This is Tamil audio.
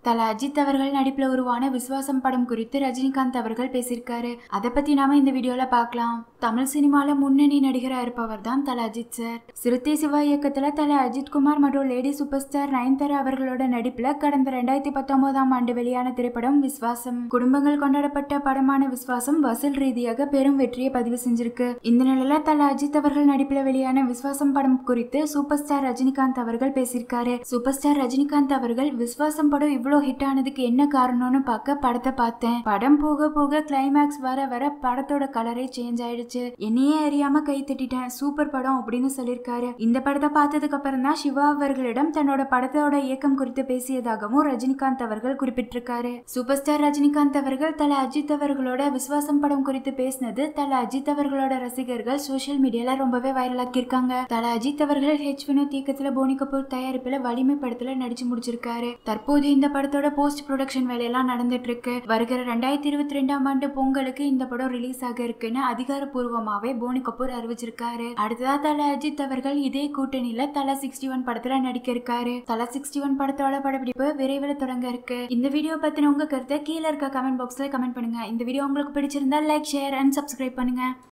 தல அஜித் அவர்கள் நடிப்புல உருவான விஸ்வாசம் படம் குறித்து ரஜினிகாந்த் அவர்கள் பேசியிருக்காரு அதை பத்தி நாம இந்த வீடியோல பார்க்கலாம் தமிழ் சினிமால முன்னணி நடிகரா இருப்பவர் தான் தல அஜித் சார் சிறுத்தை சிவா இயக்கத்துல தல அஜித் குமார் மற்றும் லேடி சூப்பர் ஸ்டார் நயன்தாரா அவர்களோட நடிப்புல கடந்த ரெண்டாயிரத்தி பத்தொன்பதாம் ஆண்டு வெளியான திரைப்படம் விஸ்வாசம் குடும்பங்கள் கொண்டாடப்பட்ட படமான விஸ்வாசம் வசூல் ரீதியாக பெரும் வெற்றியை பதிவு செஞ்சிருக்கு இந்த நிலையில தல அஜித் அவர்கள் நடிப்புல வெளியான விஸ்வாசம் படம் குறித்து சூப்பர் ஸ்டார் ரஜினிகாந்த் அவர்கள் பேசியிருக்காரு சூப்பர் ஸ்டார் ரஜினிகாந்த் அவர்கள் விஸ்வாசம் படம் இவ்வளோ ஹிட் ஆனதுக்கு என்ன காரணம்னு பார்க்க படத்தை பார்த்தேன் படம் போக போக கிளைமேக்ஸ் வர வர படத்தோட கலரே சேஞ்ச் ஆயிடுச்சு என்னையே அறியாம கை தட்டிட்டேன் சூப்பர் படம் அப்படின்னு சொல்லியிருக்காரு இந்த படத்தை பார்த்ததுக்கு அப்புறம் தான் சிவா அவர்களிடம் தன்னோட படத்தோட இயக்கம் குறித்து பேசியதாகவும் ரஜினிகாந்த் அவர்கள் குறிப்பிட்டிருக்காரு சூப்பர் ஸ்டார் ரஜினிகாந்த் அவர்கள் தல அஜித் அவர்களோட விஸ்வாசம் படம் குறித்து பேசினது தல அஜித் அவர்களோட ரசிகர்கள் சோஷியல் மீடியால ரொம்பவே வைரலாக்கி இருக்காங்க தல அஜித் அவர்கள் ஹெச் வினோத் இயக்கத்துல போனி கபூர் தயாரிப்புல வலிமை படத்துல நடிச்சு முடிச்சிருக்காரு தற்போது இந்த படத்தோட போஸ்ட் ப்ரொடக்ஷன் வேலையெல்லாம் நடந்துட்டு இருக்கு வருகிற ரெண்டாயிரத்தி இருபத்தி ரெண்டாம் ஆண்டு பொங்கலுக்கு இந்த படம் ரிலீஸ் ஆக இருக்குன்னு அதிகாரப்பூர்வமாவே போனி கபூர் அறிவிச்சிருக்காரு அடுத்ததா தல அஜித் அவர்கள் இதே கூட்டணியில தல சிக்ஸ்டி ஒன் படத்துல நடிக்க இருக்காரு தல சிக்ஸ்டி ஒன் படத்தோட படப்பிடிப்பு விரைவில் தொடங்க இருக்கு இந்த வீடியோ பத்தின உங்க கருத்தை கீழே இருக்க கமெண்ட் பாக்ஸ்ல கமெண்ட் பண்ணுங்க இந்த வீடியோ உங்களுக்கு பிடிச்சிருந்தா லைக் ஷேர் அண்ட் சப்ஸ்கிரைப் பண்ணுங்க